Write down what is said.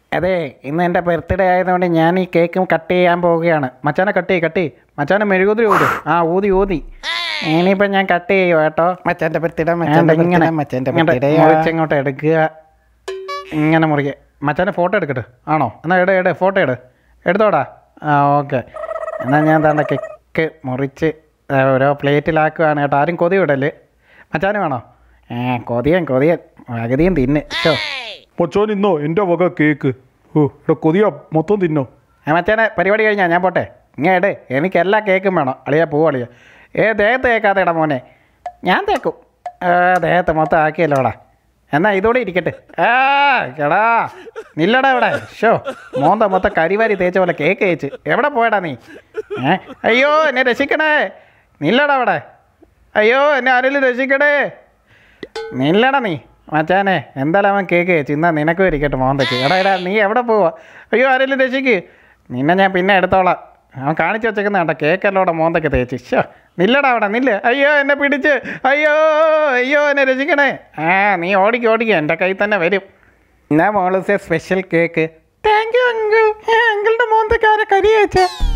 അതെ ഇന്ന് എൻ്റെ ബർത്ത്ഡേ ആയതുകൊണ്ട് ഞാൻ ഈ കേക്ക് കട്ട് ചെയ്യാൻ പോവുകയാണ് മച്ചാനെ കട്ട് ചെയ്യ് കട്ട് ചെയ്യ് മച്ചാനെ മെഴുകുതിരി ഊത് ആ ഊതി ഊതി ഇനിയിപ്പോൾ ഞാൻ കട്ട് ചെയ്യുക കേട്ടോ മച്ചാന്റെ ബർത്ത്ഡേ വേണ്ട, ഇങ്ങനെ മച്ചാന്റെ ഇങ്ങോട്ട് ബർത്ത്ഡേ മുറിച്ചിങ്ങോട്ട് എടുക്കുക ഇങ്ങനെ മുറിക്കുക മച്ചാനെ ഫോട്ടോ എടുക്കട്ടെ ആണോ എന്നാൽ എട് എട് ഫോട്ടോ എട് എടുത്തോടാ ആ ഓക്കെ എന്നാൽ ഞാൻ തന്ന കേക്ക് മുറിച്ച് ദാ ഓരോ പ്ലേറ്റിലാക്കുകയാണ് കേട്ടോ ആരും കൊതി വിടല് മച്ചാന് വേണോ ഏ കൊതിയൻ കൊതിയൻ പകുതിയും തിന്ന് ഷോ മച്ചാൻ ഇന്നോ എൻ്റെ വക കേക്ക് ഓ ഇവിടെ കൊതിയ മൊത്തം തിന്നോ ഏ മച്ചാനെ പരിപാടി കഴിഞ്ഞാൽ ഞാൻ പോട്ടെ ഇങ്ങനെ എട് എനിക്ക് എല്ലാ കേക്കും വേണം അളിയാ പോ അളിയ ഏ ദേഹത്ത് തേക്കാതെ ഇടാ മോനെ ഞാൻ തേക്കും ഏ ദേഹത്ത് മൊത്തം ആക്കിയല്ലോടാ എന്നാ ഇതോടെ ഇരിക്കട്ടെ ആ എടാ നില്ലടാ ഇവിടെ ഷോ മോന്ത മൊത്തം കരിവാരി തേച്ച പോലെ കേക്ക് തേച്ച് എവിടെ പോയടാ നീ ഏ അയ്യോ എന്നെ രക്ഷിക്കണേ നില്ലടാ അവിടെ അയ്യോ എന്നെ ആരെങ്കിലും രക്ഷിക്കണേ നില്ലടാ നീ മച്ചാനെ എന്തായാലും അവൻ കേക്ക് ചേച്ചി എന്നാ നിനക്കും ഇരിക്കട്ടെ മോന്തയ്ക്ക് എടാ എടാ നീ എവിടെ പോവാ അയ്യോ ആരെങ്കിലും രക്ഷിക്ക് നിന്നെ ഞാൻ പിന്നെ എടുത്തോളാം അവൻ കാണിച്ചു വെച്ചേക്കുന്ന കേട്ടോ കേക്കല്ലോടെ മോന്തയ്ക്ക് തേച്ച് ഷോ നില്ലടാ അവിടെ നില്ല് അയ്യോ എന്നെ പിടിച്ച് അയ്യോ അയ്യോ എന്നെ രക്ഷിക്കണേ ആ നീ ഓടിക്ക് ഓടിക്ക് എൻ്റെ കയ്യിൽ തന്നെ വരും എന്നാ മോളൂസെ special cake thank you uncle അങ്കിളുടെ മോന്തയ്ക്ക് ആരെ കരി വെച്ചേ